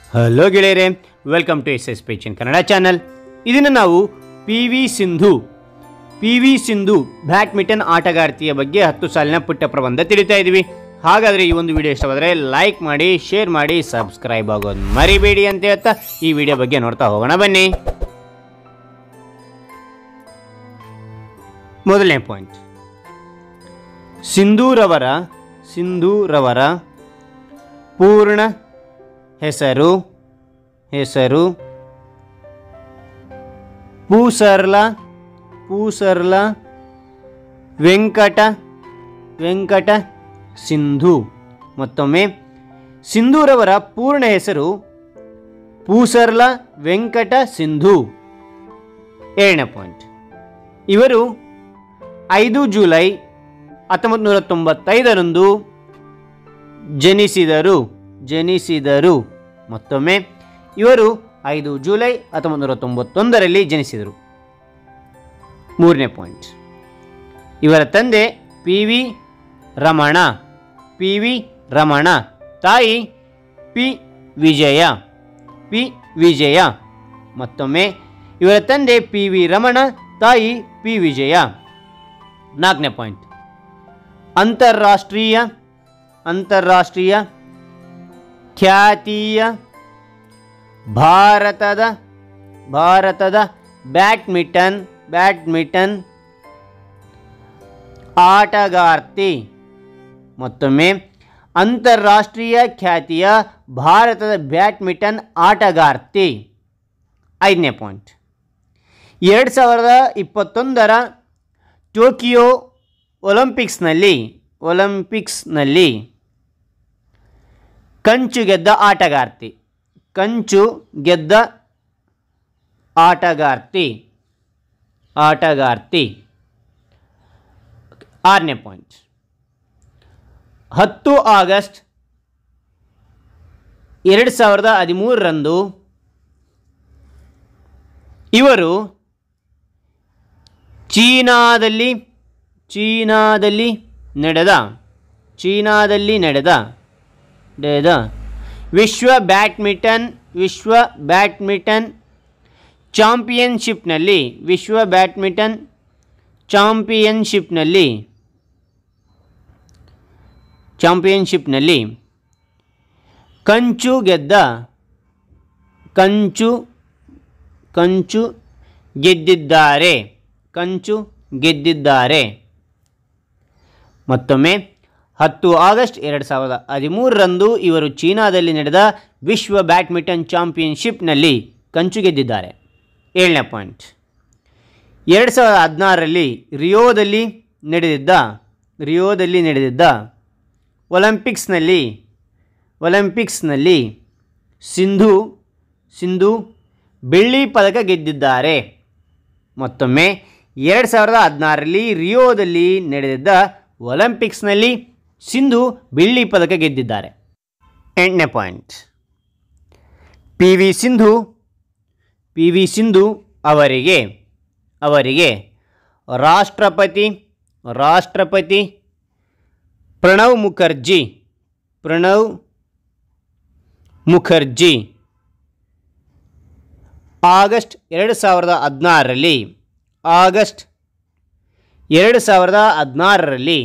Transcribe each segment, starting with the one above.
hello ಗೆಳೆಯರೆ welcome to S S ಪೇಚಿನ್ Kannada channel ಇದನ್ನು ನಾವು P V Sindhu P V Sindhu badminton ಆಟಗಾರ್ತಿಯ ಬಗ್ಗೆ ಹತ್ತು ಸಾಲಿನ ಪುಟ್ಟ ಪ್ರಬಂಧ ತಿಳಿತಾ ಇದ್ದೀವಿ ಹಾಗಾದರೆ ಈ ಒಂದು ವಿಡಿಯೋ ಇಷ್ಟವಾದರೆ ಲೈಕ್ ಮಾಡಿ ಶೇರ್ ಮಾಡಿ ಸಬ್ಸ್ಕ್ರೈಬ್ ಆಗೋದು ಮರಿಬೇಡಿ ಅಂತ ಹೇಳ್ತಾ ಈ ವಿಡಿಯೋ ಬಗ್ಗೆ ನೋಡ್ತಾ ಹೋಗೋಣ ಬನ್ನಿ ಮೊದಲನೇ ಪಾಯಿಂಟ್ ಸಿಂಧೂರವರ ಸಿಂಧೂರವರ ಪೂರ್ಣ ಹೆಸರು ಹೆಸರು ಪೂಸರ್ಲ ಪೂಸರ್ಲ ವೆಂಕಟ ವೆಂಕಟ ಸಿಂಧು ಮತ್ತೊಮ್ಮೆ ಸಿಂಧೂರವರ ಪೂರ್ಣ ಹೆಸರು ಪೂಸರ್ಲ ವೆಂಕಟ ಸಿಂಧು ಏಳನೇ ಪಾಯಿಂಟ್ ಇವರು ಐದು ಜುಲೈ ಹತ್ತೊಂಬತ್ತು ನೂರ ತೊಂಬತ್ತೈದರಂದು ಜನಿಸಿದರು ಜನಿಸಿದರು ಮತ್ತೊಮ್ಮೆ ಇವರು ಐದು ಜುಲೈ ಹತ್ತೊಂಬತ್ತು ನೂರ ತೊಂಬತ್ತೊಂದರಲ್ಲಿ ಜನಿಸಿದರು ಮೂರನೇ ಪಾಯಿಂಟ್ ಇವರ ತಂದೆ P V Ramana P V Ramana ತಾಯಿ ಪಿ ವಿಜಯ ಪಿ ವಿಜಯ ಮತ್ತೊಮ್ಮೆ ಇವರ ತಂದೆ ಪಿ ವಿ ರಮಣ ತಾಯಿ ಪಿ ವಿಜಯ ನಾಲ್ಕನೇ ಪಾಯಿಂಟ್ ಅಂತಾರಾಷ್ಟ್ರೀಯ ಅಂತಾರಾಷ್ಟ್ರೀಯ ಖ್ಯಾತಿಯ ಭಾರತದ ಭಾರತದ ಬ್ಯಾಡ್ಮಿಂಟನ್ ಬ್ಯಾಡ್ಮಿಂಟನ್ ಆಟಗಾರ್ತಿ ಮತ್ತೊಮ್ಮೆ ಅಂತಾರಾಷ್ಟ್ರೀಯ ಖ್ಯಾತಿಯ ಭಾರತದ ಬ್ಯಾಡ್ಮಿಂಟನ್ ಆಟಗಾರ್ತಿ ಐದನೇ ಪಾಯಿಂಟ್ ಎರಡು ಸಾವಿರದ ಇಪ್ಪತ್ತೊಂದರ ಟೋಕಿಯೋ ಒಲಿಂಪಿಕ್ಸ್ನಲ್ಲಿ ಒಲಿಂಪಿಕ್ಸ್ನಲ್ಲಿ ಕಂಚು ಗೆದ್ದ ಆಟಗಾರ್ತಿ ಕಂಚು ಗೆದ್ದ ಆಟಗಾರ್ತಿ ಆಟಗಾರ್ತಿ ಆರನೇ ಪಾಯಿಂಟ್ ಹತ್ತು ಆಗಸ್ಟ್ ಎರಡು ಸಾವಿರದ ಹದಿಮೂರರಂದು ಇವರು ಚೀನಾದಲ್ಲಿ ಚೀನಾದಲ್ಲಿ ನಡೆದ ಚೀನಾದಲ್ಲಿ ನಡೆದ ನಡೆದ ವಿಶ್ವ ಬ್ಯಾಡ್ಮಿಂಟನ್ ವಿಶ್ವ ಬ್ಯಾಡ್ಮಿಂಟನ್ ಚಾಂಪಿಯನ್ಶಿಪ್ನಲ್ಲಿ ವಿಶ್ವ ಬ್ಯಾಡ್ಮಿಂಟನ್ ಚಾಂಪಿಯನ್ಶಿಪ್ನಲ್ಲಿ ಚಾಂಪಿಯನ್ಶಿಪ್ನಲ್ಲಿ ಕಂಚು ಗೆದ್ದ ಕಂಚು ಕಂಚು ಗೆದ್ದಿದ್ದಾರೆ ಕಂಚು ಗೆದ್ದಿದ್ದಾರೆ ಮತ್ತೊಮ್ಮೆ ಹತ್ತು ಆಗಸ್ಟ್ ಎರಡು ಸಾವಿರದ ಹದಿಮೂರರಂದು ಇವರು ಚೀನಾದಲ್ಲಿ ನಡೆದ ವಿಶ್ವ ಬ್ಯಾಡ್ಮಿಂಟನ್ ಚಾಂಪಿಯನ್ಶಿಪ್ನಲ್ಲಿ ಕಂಚು ಗೆದ್ದಿದ್ದಾರೆ ಏಳನೇ ಪಾಯಿಂಟ್ ಎರಡು ಸಾವಿರದ ಹದಿನಾರರಲ್ಲಿ ರಿಯೋದಲ್ಲಿ ನಡೆದಿದ್ದ ರಿಯೋದಲ್ಲಿ ನಡೆದಿದ್ದ ಒಲಿಂಪಿಕ್ಸ್ನಲ್ಲಿ ಒಲಿಂಪಿಕ್ಸ್ನಲ್ಲಿ ಸಿಂಧು ಸಿಂಧು ಬೆಳ್ಳಿ ಪದಕ ಗೆದ್ದಿದ್ದಾರೆ ಮತ್ತೊಮ್ಮೆ ಎರಡು ಸಾವಿರದ ಹದಿನಾರರಲ್ಲಿ ರಿಯೋದಲ್ಲಿ ನಡೆದಿದ್ದ ಒಲಿಂಪಿಕ್ಸ್ನಲ್ಲಿ ಸಿಂಧು ಬೆಳ್ಳಿ ಪದಕ ಗೆದ್ದಿದ್ದಾರೆ ಎಂಟನೇ point P V Sindhu P V Sindhu ಅವರಿಗೆ ಅವರಿಗೆ ರಾಷ್ಟ್ರಪತಿ ರಾಷ್ಟ್ರಪತಿ ಪ್ರಣವ್ ಮುಖರ್ಜಿ ಪ್ರಣವ್ ಮುಖರ್ಜಿ ಆಗಸ್ಟ್ ಎರಡು ಸಾವಿರದ ಹದಿನಾರರಲ್ಲಿ ಆಗಸ್ಟ್ ಎರಡು ಸಾವಿರದ ಹದಿನಾರರಲ್ಲಿ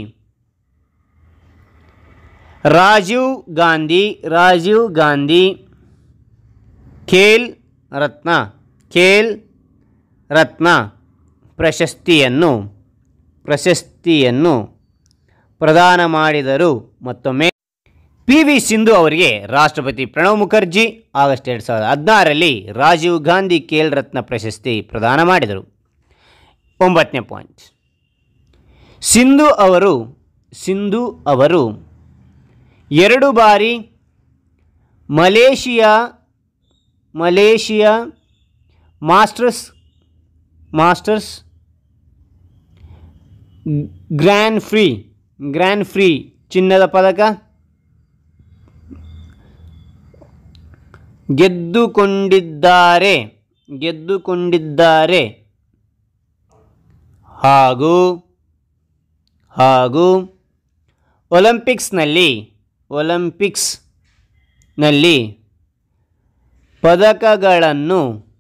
ರಾಜೀವ್ ಗಾಂಧಿ ರಾಜೀವ್ ಗಾಂಧಿ ಖೇಲ್ ರತ್ನ ಖೇಲ್ ರತ್ನ ಪ್ರಶಸ್ತಿಯನ್ನು ಪ್ರಶಸ್ತಿಯನ್ನು ಪ್ರದಾನ ಮಾಡಿದರು ಮತ್ತೊಮ್ಮೆ ಪಿ ವಿ ಸಿಂಧು ಅವರಿಗೆ ರಾಷ್ಟ್ರಪತಿ ಪ್ರಣವ್ ಮುಖರ್ಜಿ ಆಗಸ್ಟ್ ಎರಡು ಸಾವಿರದ ಹದಿನಾರರಲ್ಲಿ ರಾಜೀವ್ ಗಾಂಧಿ ಖೇಲ್ ರತ್ನ ಪ್ರಶಸ್ತಿ ಪ್ರದಾನ ಮಾಡಿದರು ಒಂಬತ್ತನೇ ಪಾಯಿಂಟ್ ಸಿಂಧು ಅವರು ಸಿಂಧು ಅವರು ಎರಡು ಬಾರಿ Malaysia Malaysia Masters Masters Grand Prix Grand Prix ಚಿನ್ನದ ಪದಕ ಗೆದ್ದುಕೊಂಡಿದ್ದಾರೆ ಗೆದ್ದುಕೊಂಡಿದ್ದಾರೆ ಹಾಗೂ ಹಾಗೂ ಒಲಿಂಪಿಕ್ಸ್ನಲ್ಲಿ ಒಲಿಂಪಿಕ್ಸ್ನಲ್ಲಿ ಪದಕಗಳನ್ನು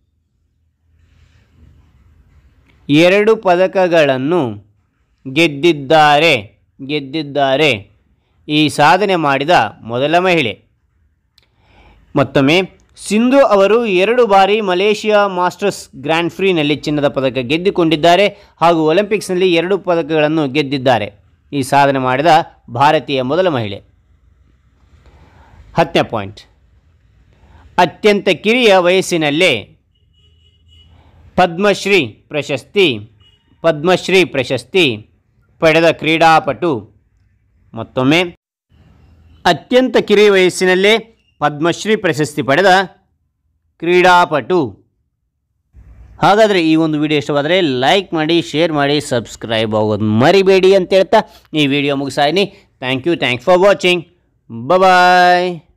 ಎರಡು ಪದಕಗಳನ್ನು ಗೆದ್ದಿದ್ದಾರೆ ಗೆದ್ದಿದ್ದಾರೆ ಈ ಸಾಧನೆ ಮಾಡಿದ ಮೊದಲ ಮಹಿಳೆ ಮತ್ತೊಮ್ಮೆ ಸಿಂಧು ಅವರು ಎರಡು ಬಾರಿ ಮಲೇಷಿಯಾ ಮಾಸ್ಟರ್ಸ್ ಗ್ರ್ಯಾಂಡ್ ಫ್ರೀನಲ್ಲಿ ಚಿನ್ನದ ಪದಕ ಗೆದ್ದುಕೊಂಡಿದ್ದಾರೆ ಹಾಗೂ ಒಲಿಂಪಿಕ್ಸ್ನಲ್ಲಿ ಎರಡು ಪದಕಗಳನ್ನು ಗೆದ್ದಿದ್ದಾರೆ ಈ ಸಾಧನೆ ಮಾಡಿದ ಭಾರತೀಯ ಮೊದಲ ಮಹಿಳೆ ಹತ್ತನೇ ಪಾಯಿಂಟ್ ಅತ್ಯಂತ ಕಿರಿಯ ವಯಸ್ಸಿನಲ್ಲೇ ಪದ್ಮಶ್ರೀ ಪ್ರಶಸ್ತಿ ಪದ್ಮಶ್ರೀ ಪ್ರಶಸ್ತಿ ಪಡೆದ ಕ್ರೀಡಾಪಟು ಮತ್ತೊಮ್ಮೆ ಅತ್ಯಂತ ಕಿರಿಯ ವಯಸ್ಸಿನಲ್ಲೇ ಪದ್ಮಶ್ರೀ ಪ್ರಶಸ್ತಿ ಪಡೆದ ಕ್ರೀಡಾಪಟು ಹಾಗಾದರೆ ಈ ಒಂದು ವಿಡಿಯೋ ಇಷ್ಟವಾದರೆ ಲೈಕ್ ಮಾಡಿ ಶೇರ್ ಮಾಡಿ ಸಬ್ಸ್ಕ್ರೈಬ್ ಆಗೋದು ಮರಿಬೇಡಿ ಅಂತ ಹೇಳ್ತಾ ಈ ವಿಡಿಯೋ ಮುಗಿಸಾಯಿನಿ thank you thanks for watching bye